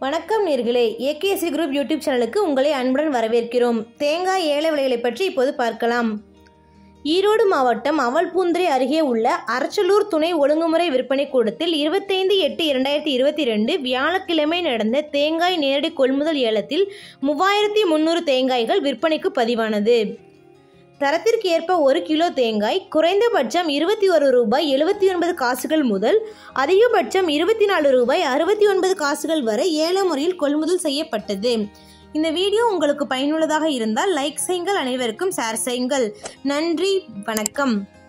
வணக்கம் நேர்களே AKC group YouTube சேனலுக்கு உங்களை அன்புடன் வரவேற்கிறோம் தேங்காய் ஏல விலைகளை பற்றி இப்போது பார்க்கலாம் ஈரோடு மாவட்டம் அவல்பூந்துறை அருகே உள்ள அரச்சலூர் துணை ஒழுங்குமுறை விற்பனை கூடத்தில் இருபத்தைந்து எட்டு இரண்டாயிரத்தி இருபத்தி ரெண்டு வியாழக்கிழமை நடந்த தேங்காய் நேரடி கொள்முதல் ஏலத்தில் மூவாயிரத்தி முந்நூறு தேங்காய்கள் விற்பனைக்கு பதிவானது தரத்திற்கு ஏற்ப ஒரு கிலோ தேங்காய் குறைந்தபட்சம் இருபத்தி ஒரு ரூபாய் எழுபத்தி ஒன்பது காசுகள் முதல் அதிகபட்சம் இருபத்தி நாலு ரூபாய் அறுபத்தி ஒன்பது காசுகள் வரை ஏல முறையில் கொள்முதல் செய்யப்பட்டது இந்த வீடியோ உங்களுக்கு பயனுள்ளதாக இருந்தால் லைக் செய்யுங்கள் அனைவருக்கும் ஷேர் செய்யுங்கள் நன்றி வணக்கம்